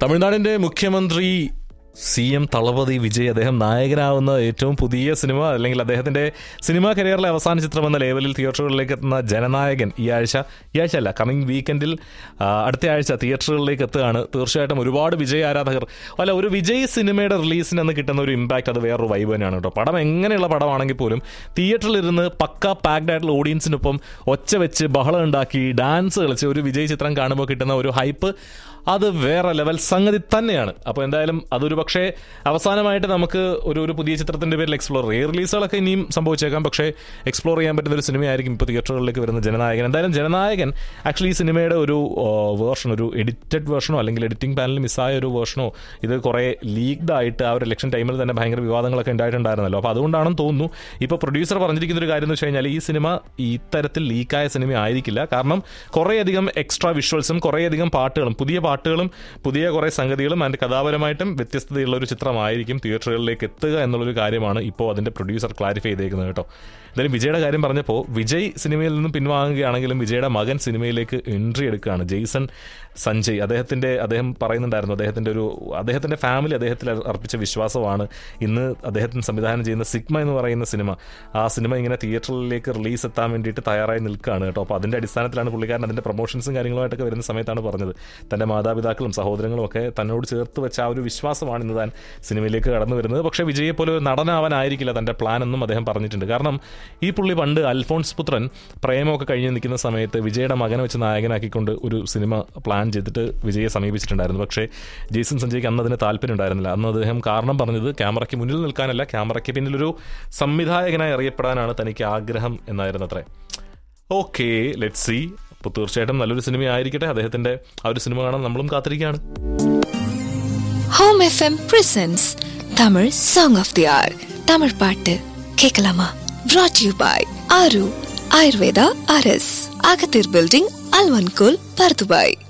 തമിഴ്നാടിന്റെ മുഖ്യമന്ത്രി C M Thalapathy Vijay അദ്ദേഹം നായകനാവുന്ന ഏറ്റവും പുതിയ സിനിമ അല്ലെങ്കിൽ അദ്ദേഹത്തിന്റെ സിനിമാ കരിയറിലെ അവസാന ചിത്രം എന്ന ലേവലിൽ തിയേറ്ററുകളിലേക്ക് എത്തുന്ന ജനനായകൻ ഈ ആഴ്ച ഈ ആഴ്ച അല്ല കമ്മിങ് വീക്കെൻഡിൽ ആ, അടുത്ത ആഴ്ച തിയേറ്ററുകളിലേക്ക് എത്തുകയാണ് തീർച്ചയായിട്ടും ഒരുപാട് വിജയ് ആരാധകർ അല്ല ഒരു വിജയ് സിനിമയുടെ റിലീസിന് അന്ന് കിട്ടുന്ന ഒരു ഇമ്പാക്ട് അത് വേറൊരു വൈബ് തന്നെയാണ് കേട്ടോ പടം എങ്ങനെയുള്ള പടമാണെങ്കിൽ പോലും തിയേറ്ററിലിരുന്ന് പക്ക പാക്ഡ് ആയിട്ടുള്ള ഓഡിയൻസിനൊപ്പം ഒച്ച വെച്ച് ബഹളം ഉണ്ടാക്കി ഡാൻസ് കളിച്ച് ഒരു വിജയ് ചിത്രം കാണുമ്പോൾ കിട്ടുന്ന ഒരു ഹൈപ്പ് അത് വേറെ ലെവൽ സംഗതി തന്നെയാണ് അപ്പോൾ എന്തായാലും അതൊരു പക്ഷേ അവസാനമായിട്ട് നമുക്ക് ഒരു ഒരു പുതിയ ചിത്രത്തിന്റെ പേരിൽ എക്സ്പ്ലോർ ചെയ്യും റിലീസുകളൊക്കെ ഇനിയും സംഭവിച്ചേക്കാം പക്ഷേ എക്സ്പ്ലോർ ചെയ്യാൻ പറ്റുന്ന ഒരു സിനിമയായിരിക്കും ഇപ്പോൾ തിയേറ്ററുകളിലേക്ക് വരുന്ന ജനനായകൻ എന്തായാലും ജനനായകൻ ആക്ച്വലി ഈ സിനിമയുടെ ഒരു വേർഷൻ ഒരു എഡിറ്റഡ് വേർഷനോ അല്ലെങ്കിൽ എഡിറ്റിംഗ് പാനലിൽ മിസ്സായ ഒരു വേർഷനോ ഇത് കുറേ ലീക്ഡ് ആയിട്ട് ആ ഒരു ഇലക്ഷൻ ടൈമിൽ തന്നെ ഭയങ്കര വിവാദങ്ങളൊക്കെ ഉണ്ടായിട്ടുണ്ടായിരുന്നല്ലോ അപ്പോൾ അതുകൊണ്ടാണെന്ന് തോന്നുന്നു ഇപ്പോൾ പ്രൊഡ്യൂസർ പറഞ്ഞിരിക്കുന്ന ഒരു കാര്യം എന്ന് വെച്ച് കഴിഞ്ഞാൽ ഈ സിനിമ ഇത്തരത്തിൽ ലീക്കായ സിനിമ ആയിരിക്കില്ല കാരണം കുറേയധികം എക്സ്ട്രാ വിഷ്വൽസും കുറേയധികം പാട്ടുകളും പുതിയ പാട്ടുകളും പുതിയ കുറേ സംഗതികളും അതിൻ്റെ കഥാപരമായിട്ടും വ്യത്യസ്തതയുള്ള ഒരു ചിത്രമായിരിക്കും തിയേറ്ററുകളിലേക്ക് എത്തുക എന്നുള്ളൊരു കാര്യമാണ് ഇപ്പോൾ അതിൻ്റെ പ്രൊഡ്യൂസർ ക്ലാരിഫൈ ചെയ്തേക്കുന്നത് കേട്ടോ എന്തായാലും വിജയുടെ കാര്യം പറഞ്ഞപ്പോൾ വിജയ് സിനിമയിൽ നിന്നും പിൻവാങ്ങുകയാണെങ്കിലും വിജയുടെ മകൻ സിനിമയിലേക്ക് എൻട്രി എടുക്കുകയാണ് ജെയ്സൺ സഞ്ജയ് അദ്ദേഹത്തിൻ്റെ അദ്ദേഹം പറയുന്നുണ്ടായിരുന്നു അദ്ദേഹത്തിൻ്റെ ഒരു അദ്ദേഹത്തിൻ്റെ ഫാമിലി അദ്ദേഹത്തിൽ അർപ്പിച്ച വിശ്വാസമാണ് ഇന്ന് അദ്ദേഹത്തിന് സംവിധാനം ചെയ്യുന്ന സിഗ്മ എന്ന് പറയുന്ന സിനിമ ആ സിനിമ ഇങ്ങനെ തിയേറ്ററിലേക്ക് റിലീസ് എത്താൻ വേണ്ടിയിട്ട് തയ്യാറായി നിൽക്കുകയാണ് കേട്ടോ അപ്പോൾ അതിൻ്റെ അടിസ്ഥാനത്തിലാണ് പുള്ളിക്കാരൻ അതിൻ്റെ പ്രൊമോഷൻസും കാര്യങ്ങളുമായിട്ടൊക്കെ വരുന്ന സമയത്താണ് പറഞ്ഞത് തൻ്റെ മാതാപിതാക്കളും സഹോദരങ്ങളും ഒക്കെ തന്നോട് ചേർത്ത് വെച്ച ആ ഒരു വിശ്വാസമാണ് ഇന്ന് താൻ സിനിമയിലേക്ക് കടന്നു വരുന്നത് പക്ഷേ വിജയെ പോലെ ഒരു നടനാവാനായിരിക്കില്ല തൻ്റെ പ്ലാൻ എന്നും അദ്ദേഹം പറഞ്ഞിട്ടുണ്ട് കാരണം ഈ പുള്ളി പണ്ട് അൽഫോൺസ് പുത്രൻ പ്രേമമൊക്കെ കഴിഞ്ഞ് നിൽക്കുന്ന സമയത്ത് വിജയുടെ മകനെ വെച്ച് നായകനാക്കിക്കൊണ്ട് ഒരു സിനിമ പ്ലാൻ ചെയ്തിട്ട് വിജയെ സമീപിച്ചിട്ടുണ്ടായിരുന്നു പക്ഷേ ജെയ്സൺ സഞ്ജയ്ക്ക് അന്ന് അതിന് താല്പര്യം ഉണ്ടായിരുന്നില്ല അന്ന് അദ്ദേഹം കാരണം പറഞ്ഞത് ക്യാമറയ്ക്ക് മുന്നിൽ നിൽക്കാനല്ല ക്യാമറയ്ക്ക് പിന്നിലൊരു സംവിധായകനായി അറിയപ്പെടാനാണ് തനിക്ക് ആഗ്രഹം എന്നായിരുന്നു അത്രേ ഓക്കെ ലെറ്റ് സി അപ്പോൾ തീർച്ചയായിട്ടും നല്ലൊരു സിനിമ ആയിരിക്കട്ടെ അദ്ദേഹത്തിന്റെ ആ ഒരു സിനിമ കാണാൻ നമ്മളും കാത്തിരിക്കുകയാണ് home FM presents Tamil song of the hour Tamil பாட்டு கேட்கலாமா brought யூ பாய் ஆரு ஆயுர்வேதா அரஸ் அகத்தீர் பில்டிங் அல்வன்கோல் பர்துபாய்